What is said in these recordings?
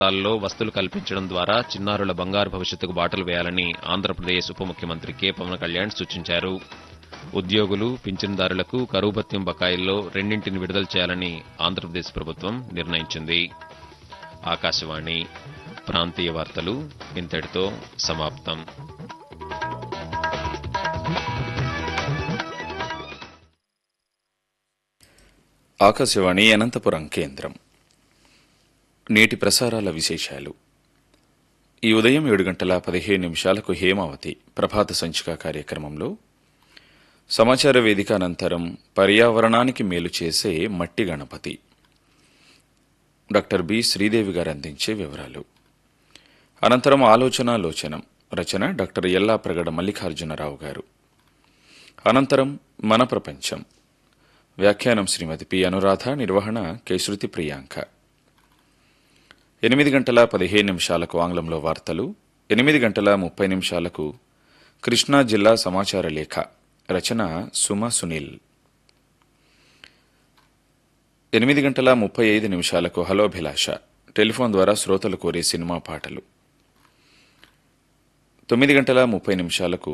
ల్లో వస్తువులు కల్పించడం ద్వారా చిన్నారుల బంగారు భవిష్యత్తుకు బాటలు వేయాలని ఆంధ్రప్రదేశ్ ఉప ముఖ్యమంత్రి కె పవన్ కళ్యాణ్ సూచించారు ఉద్యోగులు పింఛన్దారులకు కరువు భత్యం బకాయిల్లో రెండింటిని విడుదల చేయాలని ఆంధ్రప్రదేశ్ ప్రభుత్వం నిర్ణయించింది ఆకాశవాణి ప్రాంతీయ వార్తలు ఇంతటితో సమాప్తం ఆకాశవాణి అనంతపురం కేంద్రం నేటి ప్రసారాల విశేషాలు ఈ ఉదయం ఏడు గంటల పదిహేను నిమిషాలకు హేమావతి ప్రభాత సంచిక కార్యక్రమంలో సమాచార వేదిక అనంతరం పర్యావరణానికి మేలు చేసే మట్టి గణపతి డాక్టర్ బి శ్రీదేవి గారు అందించే వివరాలు అనంతరం ఆలోచన లోచనం రచన డాక్టర్ ఎల్లా ప్రగడ మల్లికార్జునరావు గారు అనంతరం మన ప్రపంచం వ్యాఖ్యానం శ్రీమతి పి అనురాధ నిర్వహణ కె శృతి ప్రియాంక ఎనిమిది గంటల పదిహేను నిమిషాలకు ఆంగ్లంలో వార్తలు ఎనిమిది గంటల ముప్పై నిమిషాలకు కృష్ణా జిల్లా సమాచార లేఖ రచన సుమ సునీల్ ఎనిమిది గంటల ముప్పై ఐదు నిమిషాలకు హలోభిలాష టెలిఫోన్ ద్వారా శ్రోతలు కోరే సినిమా పాటలు తొమ్మిది గంటల ముప్పై నిమిషాలకు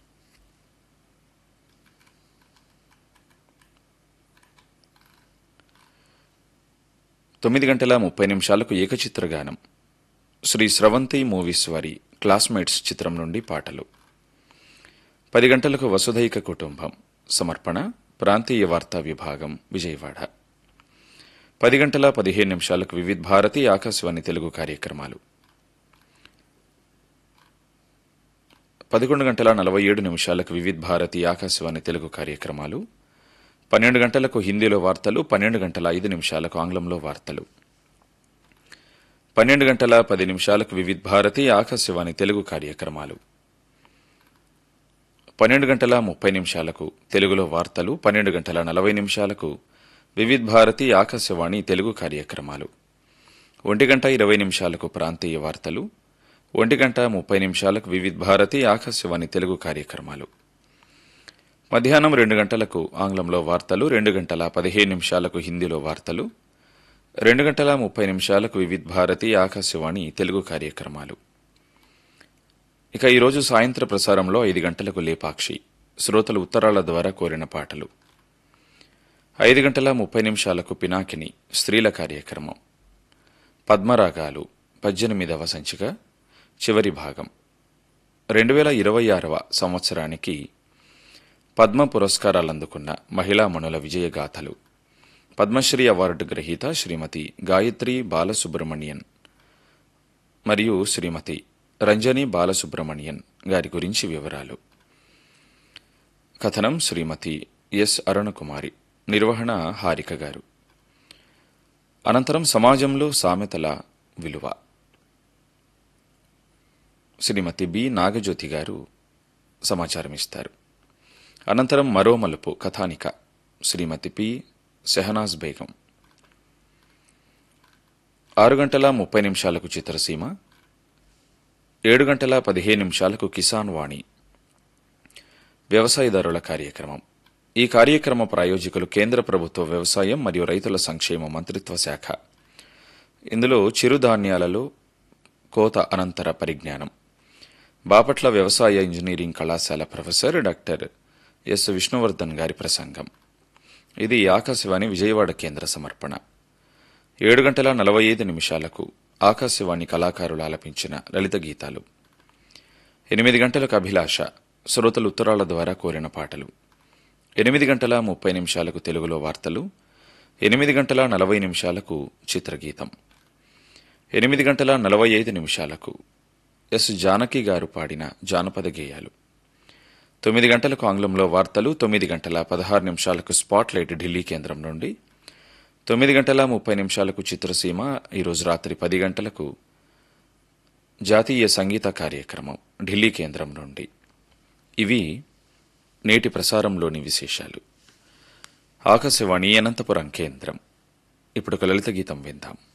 తొమ్మిది గంటల ముప్పై నిమిషాలకు ఏకచిత్ర గానం శ్రీ స్రవంతి మూవీస్ వారి క్లాస్మేట్స్ చిత్రం నుండి పాటలు పది గంటలకు వసుధైక కుటుంబం సమర్పణ ప్రాంతీయ వార్తా విభాగం విజయవాడ పది గంటల పదిహేను నిమిషాలకు వివిధ భారతి ఆకాశవాణి తెలుగు కార్యక్రమాలు పదకొండు గంటల నలభై ఏడు నిమిషాలకు వివిధ భారతి ఆకాశవాణి తెలుగు కార్యక్రమాలు పన్నెండు గంటలకు హిందీలో వార్తలు పన్నెండు గంటల ఐదు నిమిషాలకు ఆంగ్లంలో వార్తలు పన్నెండు గంటల పది నిమిషాలకు వివిధ భారతి ఆకాశవాణి తెలుగు కార్యక్రమాలు పన్నెండు గంటల ముప్పై నిమిషాలకు తెలుగులో వార్తలు పన్నెండు గంటల నలభై నిమిషాలకు వివిధ భారతి ఆకాశవాణి తెలుగు కార్యక్రమాలు ఒంటి గంట ఇరవై నిమిషాలకు ప్రాంతీయ వార్తలు ఒంటి గంట ముప్పై నిమిషాలకు వివిధ భారతి ఆకాశవాణి తెలుగు కార్యక్రమాలు మధ్యాహ్నం రెండు గంటలకు ఆంగ్లంలో వార్తలు రెండు గంటల పదిహేను నిమిషాలకు హిందీలో వార్తలు రెండు గంటల ముప్పై నిమిషాలకు వివిధ భారతి ఆకాశవాణి తెలుగు కార్యక్రమాలు ఇక ఈరోజు సాయంత్ర ప్రసారంలో ఐదు గంటలకు లేపాక్షి శ్రోతలు ఉత్తరాల ద్వారా కోరిన పాటలు ఐదు గంటల ముప్పై నిమిషాలకు పినాకిని స్త్రీల కార్యక్రమం పద్మరాగాలు పద్దెనిమిదవ సంచిక చివరి భాగం రెండు వేల ఇరవై ఆరవ సంవత్సరానికి పద్మ పురస్కారాలు అందుకున్న మహిళామణుల విజయగాథలు పద్మశ్రీ అవార్డు గ్రహీత శ్రీమతి గాయత్రి బాలసుబ్రమణియన్ మరియు శ్రీమతి రంజని బాలసుబ్రమణియన్ గారి గురించి వివరాలు కథనం శ్రీమతి ఎస్ అరుణకుమారి నిర్వహణ హారిక గారు అనంతరం సమాజంలో సామెతల విలువ శ్రీమతి బి నాగజ్యోతి గారు సమాచారం ఇస్తారు అనంతరం మరో మలుపు కథానిక శ్రీమతి పి షెహనాజ్ బేగం ఆరు గంటల ముప్పై నిమిషాలకు చిత్రసీమ ఏడు గంటల పదిహేను నిమిషాలకు కిసాన్ వాణి వ్యవసాయదారుల కార్యక్రమం ఈ కార్యక్రమ ప్రాయోజకులు కేంద్ర ప్రభుత్వ వ్యవసాయం మరియు రైతుల సంక్షేమ మంత్రిత్వ శాఖ ఇందులో చిరుధాన్యాలలో కోత అనంతర పరిజ్ఞానం బాపట్ల వ్యవసాయ ఇంజనీరింగ్ కళాశాల ప్రొఫెసర్ డాక్టర్ ఎస్ విష్ణువర్ధన్ గారి ప్రసంగం ఇది ఆకాశవాణి విజయవాడ కేంద్ర సమర్పణ ఏడు గంటల నలభై ఐదు నిమిషాలకు ఆకాశవాణి కళాకారులు ఆలపించిన లలిత గీతాలు ఎనిమిది గంటలకు అభిలాష శ్రోతలు ఉత్తరాల ద్వారా కోరిన పాటలు ఎనిమిది గంటల ముప్పై నిమిషాలకు తెలుగులో వార్తలు ఎనిమిది గంటల నలభై నిమిషాలకు చిత్రగీతం ఎనిమిది గంటల నలభై ఐదు నిమిషాలకు ఎస్ జానకి గారు పాడిన జానపద గేయాలు తొమ్మిది గంటలకు ఆంగ్లంలో వార్తలు తొమ్మిది గంటల పదహారు నిమిషాలకు స్పాట్ లైట్ ఢిల్లీ కేంద్రం నుండి తొమ్మిది గంటల ముప్పై నిమిషాలకు చిత్రసీమ ఈరోజు రాత్రి పది గంటలకు జాతీయ సంగీత కార్యక్రమం ఢిల్లీ కేంద్రం నుండి ఇవి నేటి ప్రసారంలోని విశేషాలు ఆకాశవాణి అనంతపురం కేంద్రం ఇప్పుడు ఒక లలిత గీతం విందాం